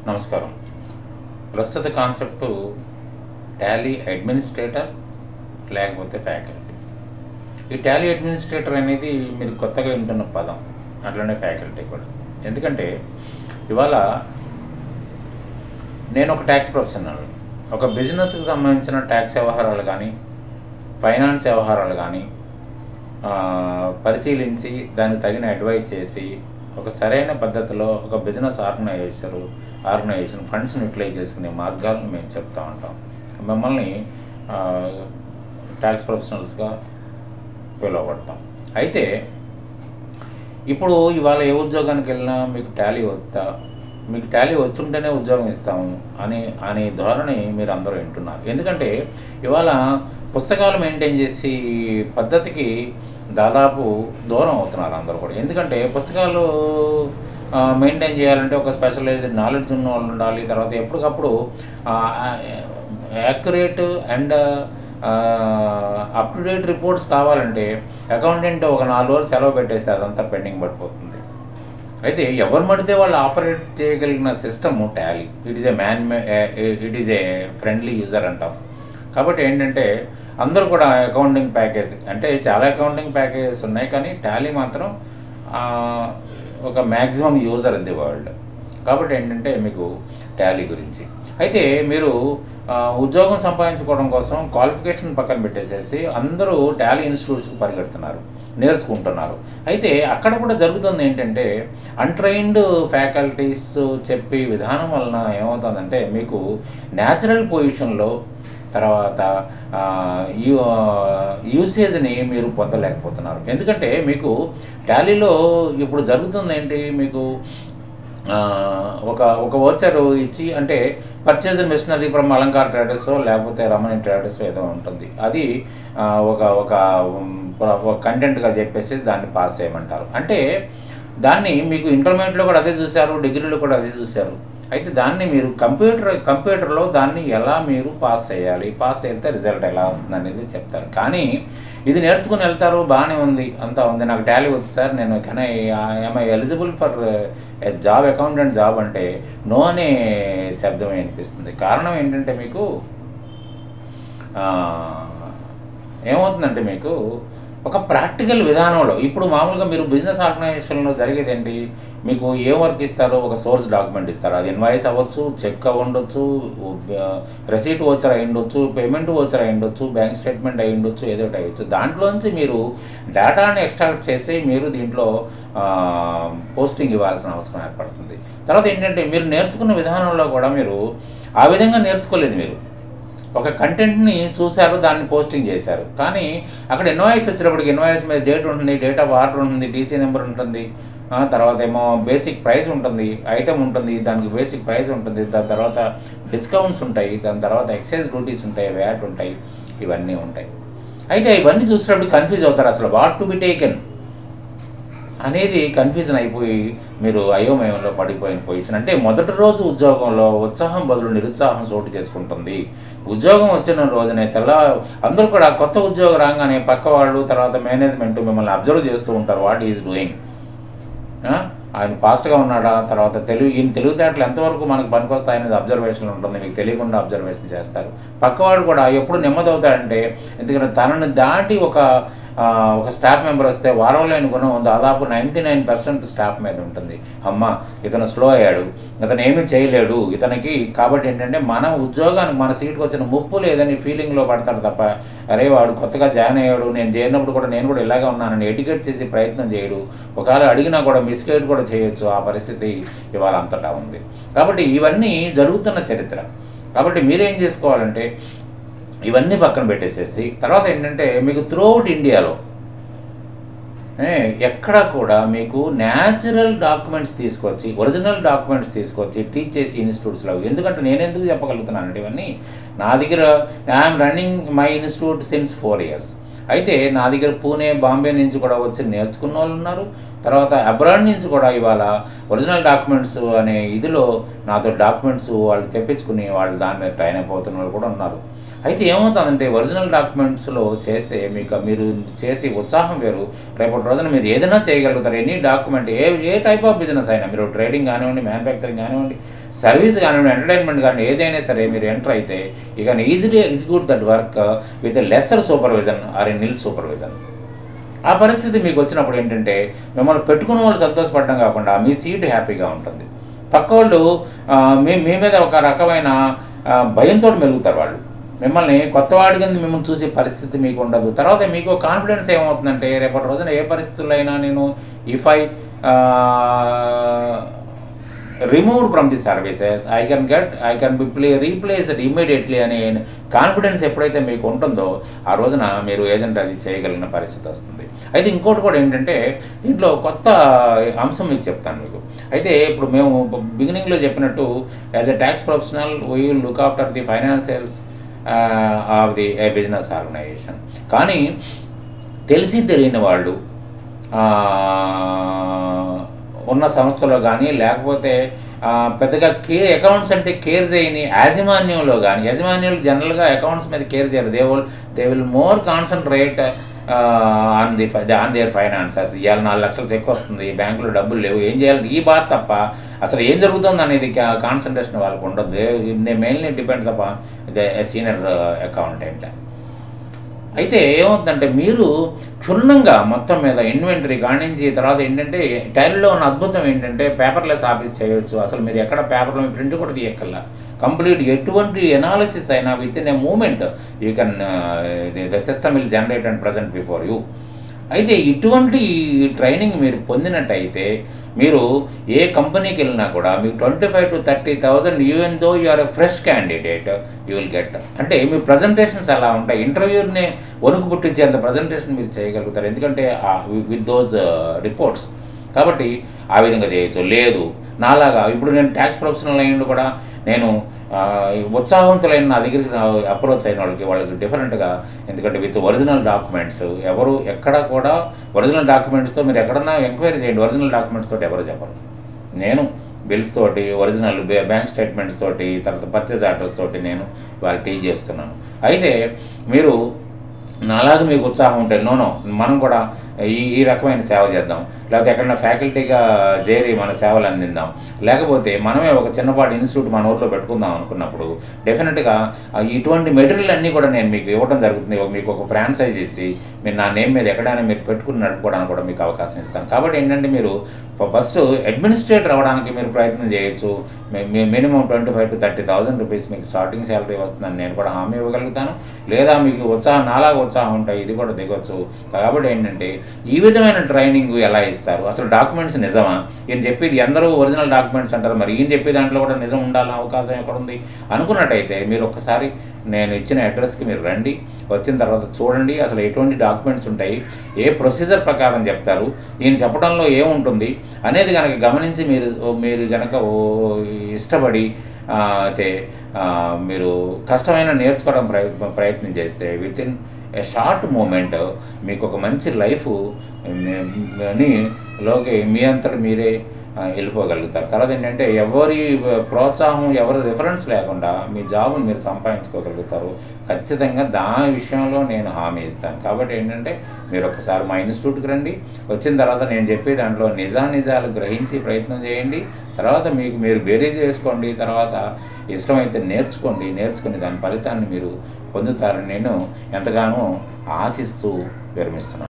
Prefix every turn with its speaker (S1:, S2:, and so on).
S1: నమస్కారం ప్రస్తుత concept tally administrator లేకపోతే ఫ్యాకల్టీ ఈ టాలీ అడ్మినిస్ట్రేటర్ అనేది మీరు కొత్తగా వింటున్న పదం అట్లనే ఫ్యాకల్టీ కూడా ఎందుకంటే ఇవాళ నేను ఒక ట్యాక్స్ ప్రొఫెషనల్ ఒక బిజినెస్కి సంబంధించిన ట్యాక్స్ వ్యవహారాలు కానీ ఫైనాన్స్ వ్యవహారాలు కానీ ఆ, పరిశీలించి దానికి తగిన అడ్వైజ్ చేసి ఒక సరైన పద్ధతిలో ఒక బిజినెస్ ఆర్గనైజేషన్ ఆర్గనైజేషన్ ఫండ్స్ని యూటిలైజ్ చేసుకునే మార్గాలను మేము చెప్తా ఉంటాం మిమ్మల్ని ట్యాక్స్ ప్రొఫెషనల్స్గా పిలువబడతాం అయితే ఇప్పుడు ఇవాళ ఏ ఉద్యోగానికి వెళ్ళినా మీకు టాలీ వద్దా మీకు టాలీ వచ్చుంటేనే ఉద్యోగం ఇస్తాము అని అనే ధోరణి మీరు అందరూ వింటున్నారు ఎందుకంటే ఇవాళ పుస్తకాలు మెయింటైన్ చేసి పద్ధతికి దాదాపు దూరం అవుతున్నారు అందరూ కూడా ఎందుకంటే పుస్తకాలు మెయింటైన్ చేయాలంటే ఒక స్పెషలైజ్డ్ నాలెడ్జ్ ఉన్న వాళ్ళు ఉండాలి తర్వాత ఎప్పటికప్పుడు accurate and up to date reports కావాలంటే అకౌంటెంట్ ఒక నాలుగు రోజులు సెలవు పెట్టేస్తే అదంతా పెండింగ్ పడిపోతుంది అయితే ఎవరు మడితే వాళ్ళు ఆపరేట్ చేయగలిగిన system tally it is a man it is a friendly user అంటాం కాబట్టి ఏంటంటే అందరూ కూడా అకౌంటింగ్ ప్యాకేజ్ అంటే చాలా అకౌంటింగ్ ప్యాకేజెస్ ఉన్నాయి కానీ టాలీ మాత్రం ఆ, ఒక maximum user in the world కాబట్టి ఏంటంటే మీకు టాలీ గురించి అయితే మీరు ఆ, ఉద్యోగం సంపాదించుకోవడం కోసం క్వాలిఫికేషన్ పక్కన పెట్టేసేసి అందరూ టాలీ ఇన్స్టిట్యూట్స్కి పరిగెడుతున్నారు నేర్చుకుంటున్నారు అయితే అక్కడ కూడా జరుగుతుంది ఏంటంటే అన్ట్రైన్డ్ ఫ్యాకల్టీస్ చెప్పే విధానం వలన ఏమవుతుందంటే మీకు న్యాచురల్ పొజిషన్లో తర్వాత ఆ, యూ యూసేజ్ని మీరు పొందలేకపోతున్నారు ఎందుకంటే మీకు టాలీలో ఇప్పుడు జరుగుతుంది ఏంటి మీకు ఆ, ఒక ఒక ఓచరు ఇచ్చి అంటే purchase machinery from Alankar traders లేకపోతే రమణి ట్రేడర్స్ ఏదో ఉంటుంది అది ఆ, ఒక ఒక కంటెంట్గా చెప్పేసి దాన్ని పాస్ చేయమంటారు అంటే దాన్ని మీకు ఇంటర్మీడియట్లో కూడా అదే చూశారు డిగ్రీలో కూడా అదే చూశారు అయితే దాన్ని మీరు కంప్యూటర్ కంప్యూటర్లో దాన్ని ఎలా మీరు పాస్ చేయాలి పాస్ చేస్తే రిజల్ట్ ఎలా వస్తుంది అనేది చెప్తారు కానీ ఇది నేర్చుకుని వెళ్తారు బాగానే ఉంది అంతా ఉంది నాకు టాలీ వచ్చు సార్ నేను can I I eligible for job accountant job అంటే నో అనే శబ్దమే అనిపిస్తుంది కారణం ఏంటంటే మీకు ఆ, ఏమవుతుందంటే మీకు ఒక ప్రాక్టికల్ విధానంలో ఇప్పుడు మామూలుగా మీరు బిజినెస్ ఆర్గనైజేషన్లో జరిగేది ఏంటి మీకు ఏ వర్క్ ఇస్తారో ఒక సోర్స్ డాక్యుమెంట్ ఇస్తారు అది ఇన్వాయిస్ అవ్వచ్చు చెక్ అయి ఉండొచ్చు రెసీట్ ఓచర్ అయి ఉండొచ్చు పేమెంట్ ఓచర్ అయి ఉండొచ్చు బ్యాంక్ స్టేట్మెంట్ అయి ఉండొచ్చు ఏదో ఒకటి అయ్యొచ్చు దాంట్లోంచి మీరు డేటాని ఎక్స్ట్రాక్ట్ చేసి మీరు దీంట్లో పోస్టింగ్ ఇవ్వాల్సిన అవసరం ఏర్పడుతుంది తర్వాత ఏంటంటే మీరు నేర్చుకున్న విధానంలో కూడా మీరు ఆ విధంగా నేర్చుకోలేదు మీరు ఒక కంటెంట్ని చూశారు దాన్ని పోస్టింగ్ చేశారు కానీ అక్కడ ఇన్వాయిస్ వచ్చినప్పటికి ఇన్వాయిస్ మీద డేట్ ఉంటుంది డేట్ ఆఫ్ ఆర్డర్ ఉంటుంది డీసీ నెంబర్ ఉంటుంది ఆ, తర్వాత ఏమో బేసిక్ ప్రైస్ ఉంటుంది ఐటమ్ ఉంటుంది దానికి బేసిక్ ప్రైస్ ఉంటుంది దాని తర్వాత డిస్కౌంట్స్ ఉంటాయి దాని తర్వాత ఎక్సైజ్ డ్యూటీస్ ఉంటాయి వ్యాట్ ఉంటాయి ఇవన్నీ ఉంటాయి అయితే ఇవన్నీ చూసినప్పుడు కన్ఫ్యూజ్ అవుతారు అసలు వాట్ టు బి టేకెన్ అనేది కన్ఫ్యూజన్ అయిపోయి మీరు అయోమయంలో పడిపోయిన పొజిషన్ అంటే మొదటి రోజు ఉద్యోగంలో ఉత్సాహం బదులు నిరుత్సాహం చోటు చేసుకుంటుంది ఉద్యోగం వచ్చిన రోజునే తెల్ల అందరూ కూడా కొత్త ఉద్యోగం రాగానే పక్క వాళ్ళు తర్వాత మేనేజ్మెంట్ మిమ్మల్ని అబ్జర్వ్ చేస్తూ ఉంటారు వాట్ ఈజ్ డూయింగ్ ఆయన ఫాస్ట్గా ఉన్నాడా తర్వాత తెలుగు ఈయన తెలివితేటలు ఎంతవరకు మనకు పనికొస్తాయనేది అబ్జర్వేషన్ ఉంటుంది మీకు తెలియకుండా అబ్జర్వేషన్ చేస్తారు పక్కవాడు కూడా ఎప్పుడు నెమ్మది అవుతాడంటే ఎందుకంటే తనని దాటి ఒక ఆ, ఒక స్టాఫ్ మెంబర్ వస్తే వారం లేని గుణం దాదాపు నైంటీ నైన్ పర్సెంట్ స్టాఫ్ మీద ఉంటుంది అమ్మ ఇతను స్లో అయ్యాడు ఇతను ఏమీ చేయలేడు ఇతనికి కాబట్టి ఏంటంటే మన ఉద్యోగానికి మన సీట్కి వచ్చిన ముప్పు లేదని ఫీలింగ్లో పడతాడు తప్ప అరే వాడు కొత్తగా జాయిన్ అయ్యాడు నేను చేరినప్పుడు కూడా నేను కూడా ఇలాగే ఉన్నానని ఎడ్యుకేట్ చేసి ప్రయత్నం చేయడు ఒకవేళ అడిగినా కూడా మిస్గైడ్ కూడా చేయొచ్చు ఆ పరిస్థితి ఇవాళ అంతటా ఉంది కాబట్టి ఇవన్నీ జరుగుతున్న చరిత్ర కాబట్టి మీరేం చేసుకోవాలంటే ఇవన్నీ పక్కన పెట్టేసేసి తర్వాత ఏంటంటే మీకు త్రూఅవుట్ ఇండియాలో ఏ, ఎక్కడ కూడా మీకు న్యాచురల్ డాక్యుమెంట్స్ తీసుకొచ్చి ఒరిజినల్ డాక్యుమెంట్స్ తీసుకొచ్చి టీచ్ చేసి ఇన్స్టిట్యూట్స్లో ఎందుకంటే నేను ఎందుకు చెప్పగలుగుతున్నానంటే ఇవన్నీ నా దగ్గర I'm running my institute since four years అయితే నా దగ్గర పూణే బాంబే నుంచి కూడా వచ్చి నేర్చుకున్న వాళ్ళు ఉన్నారు తర్వాత అబ్రాడ్ నుంచి కూడా ఇవాళ ఒరిజినల్ డాక్యుమెంట్స్ అనే ఇదిలో నాతో డాక్యుమెంట్స్ వాళ్ళు తెప్పించుకుని వాళ్ళు దాని మీద ట్రైన్ అయిపోతున్న వాళ్ళు కూడా ఉన్నారు అయితే ఏమవుతుందంటే ఒరిజినల్ డాక్యుమెంట్స్లో చేస్తే మీకు మీరు చేసి ఉత్సాహం వేరు రేపటి రోజున మీరు ఏదైనా చేయగలుగుతారు any document a a type of business అయినా మీరు ట్రేడింగ్ కానివ్వండి మ్యానుఫ్యాక్చరింగ్ కానివ్వండి సర్వీస్ కానివ్వండి ఎంటర్టైన్మెంట్ కానీ ఏదైనా సరే మీరు ఎంటర్ అయితే you can easily execute that work with lesser supervision or a nil supervision ఆ పరిస్థితి మీకు వచ్చినప్పుడు ఏంటంటే మిమ్మల్ని పెట్టుకున్న వాళ్ళు సంతోషపడడం కాకుండా మీ సీట్ హ్యాపీగా ఉంటుంది పక్క వాళ్ళు ఆ, మీ మీ మీద ఒక రకమైన ఆ, భయంతో మెలుగుతారు వాళ్ళు మిమ్మల్ని కొత్త వాడి కింద మిమ్మల్ని చూసే పరిస్థితి మీకు ఉండదు తర్వాత మీకు కాన్ఫిడెన్స్ ఏమవుతుందంటే రేపటి రోజున ఏ పరిస్థితుల్లో అయినా నేను if I removed from the services I can get I can be play replaced immediately అనే కాన్ఫిడెన్స్ ఎప్పుడైతే మీకు ఉంటుందో ఆ రోజున మీరు ఏదంటే అది చేయగలిగిన పరిస్థితి వస్తుంది అయితే ఇంకోటి కూడా ఏంటంటే దీంట్లో కొత్త అంశం మీకు చెప్తాను మీకు అయితే ఇప్పుడు మేము బిగినింగ్లో చెప్పినట్టు as a tax professional we look after the financials of the a business organisation కానీ తెలిసి తెలియని వాళ్ళు ఆ, ఉన్న సంస్థలో కానీ లేకపోతే ఆ, పెద్దగా కే అకౌంట్స్ అంటే కేర్ చేయని యాజమాన్యంలో కానీ యాజమాన్యాలు జనరల్గా అకౌంట్స్ మీద కేర్ చేయరు they will they will more concentrate on the on their finances ఇవాళ నాలుగు లక్షలు చెక్ వస్తుంది బ్యాంకులో డబ్బులు లేవు ఏం చేయాలి ఈ బాధ తప్ప అసలు ఏం జరుగుతుంది అనేది కాన్సన్ట్రేషన్ వాళ్ళకు ఉండదు they mainly depends upon the senior accountant అయితే ఏమవుతుందంటే మీరు క్షుణ్ణంగా మొత్తం మీద ఇన్వెంటరీ కానించి తర్వాత ఏంటంటే టైల్లో ఉన్న అద్భుతం ఏంటంటే పేపర్లెస్ ఆఫీస్ చేయొచ్చు అసలు మీరు ఎక్కడ పేపర్లో ప్రింట్ కూడా తీయక్కల్లా కంప్లీట్ ఎటువంటి ఎనాలిసిస్ అయినా within a moment you can the system will generate and present before you అయితే ఇటువంటి ట్రైనింగ్ మీరు పొందినట్టయితే మీరు ఏ కంపెనీకి వెళ్ళినా కూడా మీకు twenty five to thirty thousand even though you are a fresh candidate you will get అంటే మీ ప్రజెంటేషన్స్ అలా ఉంటాయి ఇంటర్వ్యూని వణుకు పుట్టించేంత ప్రజెంటేషన్ మీరు చేయగలుగుతారు ఎందుకంటే విత్ దోస్ రిపోర్ట్స్ కాబట్టి ఆ విధంగా చేయొచ్చు లేదు నాలాగా ఇప్పుడు నేను ట్యాక్స్ ప్రొఫెషనల్ అయిన కూడా నేను ఆ, ఉత్సాహవంతులైన నా దగ్గరికి అప్రోచ్ అయిన వాళ్ళకి వాళ్ళకి డిఫరెంట్గా ఎందుకంటే విత్ ఒరిజినల్ డాక్యుమెంట్స్ ఎవరు ఎక్కడ కూడా ఒరిజినల్ డాక్యుమెంట్స్తో మీరు ఎక్కడన్నా ఎంక్వైరీ చేయండి ఒరిజినల్ డాక్యుమెంట్స్ తోటి ఎవరు చెప్పరు నేను బిల్స్ తోటి ఒరిజినల్ బ్యాంక్ స్టేట్మెంట్స్ తోటి తర్వాత పర్చేజ్ ఆర్డర్స్ తోటి నేను వాళ్ళు టీచ్ చేస్తున్నాను అయితే మీరు నాలాగా మీకు ఉత్సాహం ఉంటే నోనో మనం కూడా ఈ ఈ రకమైన సేవ చేద్దాం లేకపోతే ఎక్కడైనా ఫ్యాకల్టీగా చేరి మన సేవలు అందిద్దాం లేకపోతే మనమే ఒక చిన్నపాటి ఇన్స్టిట్యూట్ మన ఊర్లో పెట్టుకుందాం అనుకున్నప్పుడు డెఫినెట్గా ఆ ఇటువంటి మెటీరియల్ అన్నీ కూడా నేను మీకు ఇవ్వడం జరుగుతుంది ఒక- మీకు ఒక ఫ్రాంచైజ్ ఇచ్చి మీరు నా నేమ్ మీద ఎక్కడైనా మీరు పెట్టుకుని నడుపుకోవడానికి కూడా మీకు అవకాశం ఇస్తాను కాబట్టి ఏంటంటే మీరు ఫస్ట్ అడ్మినిస్ట్రేటర్ అవ్వడానికి మీరు ప్రయత్నం చేయొచ్చు minimum twenty five to thirty thousand rupees మీకు స్టార్టింగ్ శాలరీ వస్తుందని నేను కూడా హామీ ఇవ్వగలుగుతాను లేదా మీకు ఉత్సాహం నాలాగా ఉత్సాహం ఉంటాయి ఇది కూడా దిగొచ్చు కాబట్టి ఏంటంటే ఈ విధమైన ట్రైనింగ్ ఎలా ఇస్తారు అసలు డాక్యుమెంట్స్ నిజమా ఈయన చెప్పేది అందరూ ఒరిజినల్ డాక్యుమెంట్స్ అంటారు మరి ఈయన చెప్పే దాంట్లో కూడా నిజం ఉండాలని అవకాశం ఎక్కడ ఉంది అనుకున్నట్టయితే మీరు ఒక్కసారి నేను ఇచ్చిన అడ్రస్కి మీరు రండి వచ్చిన తర్వాత చూడండి అసలు ఎటువంటి డాక్యుమెంట్స్ ఉంటాయి ఏ ప్రొసీజర్ ప్రకారం చెప్తారు ఈయన చెప్పడంలో ఏముంటుంది అనేది కనుక గమనించి మీరు మీరు కనుక ఓ ఇష్టపడి ఆ, అయితే ఆ, మీరు కష్టమైన నేర్చుకోవడం ప్రయత్న ప్రయత్నం చేస్తే within a short moment మీకు ఒక మంచి లైఫ్ అని లోకి మీ అంతట మీరే ఆ, వెళ్ళిపోగలుగుతారు తర్వాత ఏంటంటే ఎవరి ప్రోత్సాహం ఎవరి రిఫరెన్స్ లేకుండా మీ జాబ్ని మీరు సంపాదించుకోగలుగుతారు ఖచ్చితంగా దాని విషయంలో నేను హామీ ఇస్తాను కాబట్టి ఏంటంటే మీరు ఒకసారి మా ఇన్స్టిట్యూట్కి రండి వచ్చిన తర్వాత నేను చెప్పే దాంట్లో నిజానిజాలు గ్రహించి ప్రయత్నం చేయండి తర్వాత మీకు మీరు బేరీజ్ వేసుకోండి తర్వాత ఇష్టమైతే నేర్చుకోండి నేర్చుకుని దాని ఫలితాన్ని మీరు పొందుతారని నేను ఎంతగానో ఆశిస్తూ విరమిస్తున్నాను